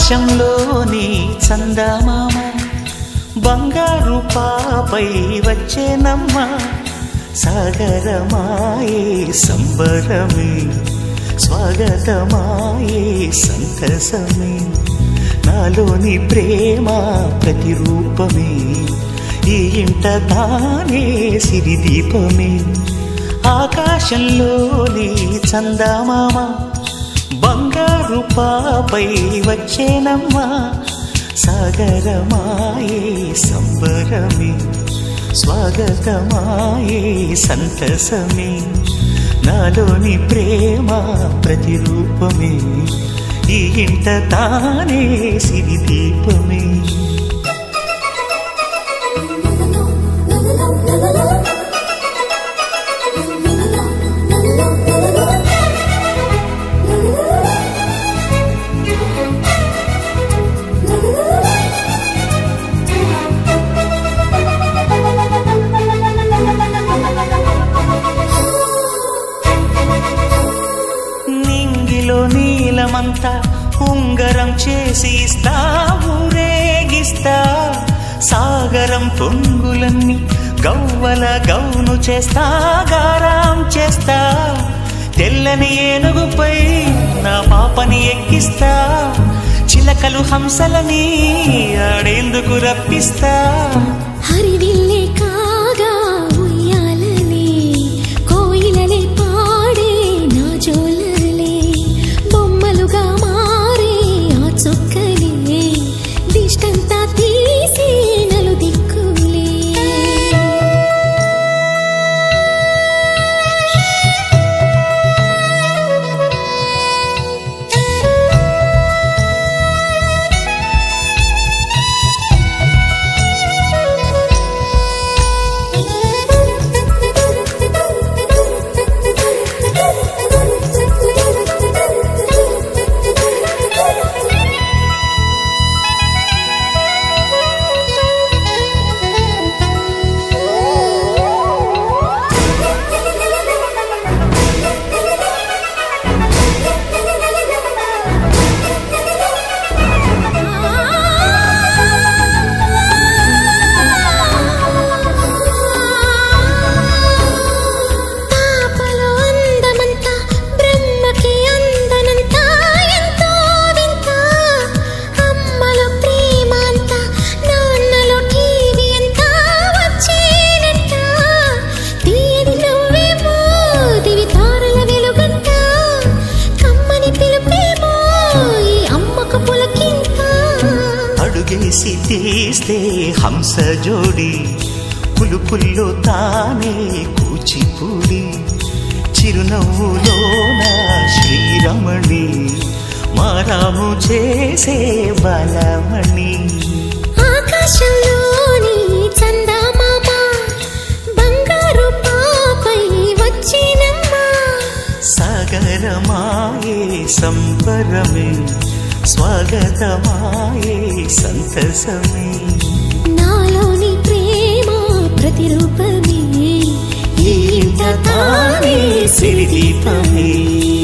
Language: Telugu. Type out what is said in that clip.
ఆకాశంలోని చందమామ బంగారు పాపై వచ్చేనమ్మ సాగరమాయే సంబరమే స్వాగతమాయే సంతసమే నాలోని ప్రేమ ప్రతిరూపమే ఈ ఇంట తానే సిరిదీపమే ఆకాశంలోని చందమామ బంగారు పాపై వచ్చేనమ్మా సాగరమాయే సంబరమే స్వాగతమాయే సంతసమే నాలోని ప్రేమ ప్రతిరూపమే ఈ ఇంట తానే సిరిదీపమే నింగిలో నీలమంతా ఉంగరం చేసి ఇస్తా ఊరేగిస్తా సాగరం పొంగులన్నీ గవ్వల గౌను చేస్తా గారాం చేస్తా తెల్లని ఏనుగుపై నా పాపని ఎక్కిస్తా చిలకలు హంసలని ఆడేందుకు రప్పిస్తా హరివిల్లే కాగా ఉయ్యాలలే కోయిలలే పాడే నా జోలలే బొమ్మలుగా మారే ఆ చుక్కలే దిష్టంతా తీసి నలు దిక్కులే పాపలో అందమంతా బ్రహ్మకి అందనంతా ఎంతో వింత అమ్మలో ప్రేమ అంతా నాన్నలో టీవీ అంతా వచ్చేనంట తీయని నువ్వేమో దివి తారల వెలుగంట కమ్మని పిలుపేమో ఈ అమ్మకు పులకింత అడుగేసి తీస్తే హంస జోడి పులుపుల్లో తానే కూచిపూడి చిరునవ్వులోన శ్రీరమణి మారాము చేసే బలమణి ఆకాశంలోని చందమామ బంగారు పాపై వచ్చినమ్మా సాగరమాయే సంబరమే స్వాగతమాయే సంతసమే నాలోని ప్రేమ ప్రతిరూపమే ఈ ఇంట తానే సిరిదీపమే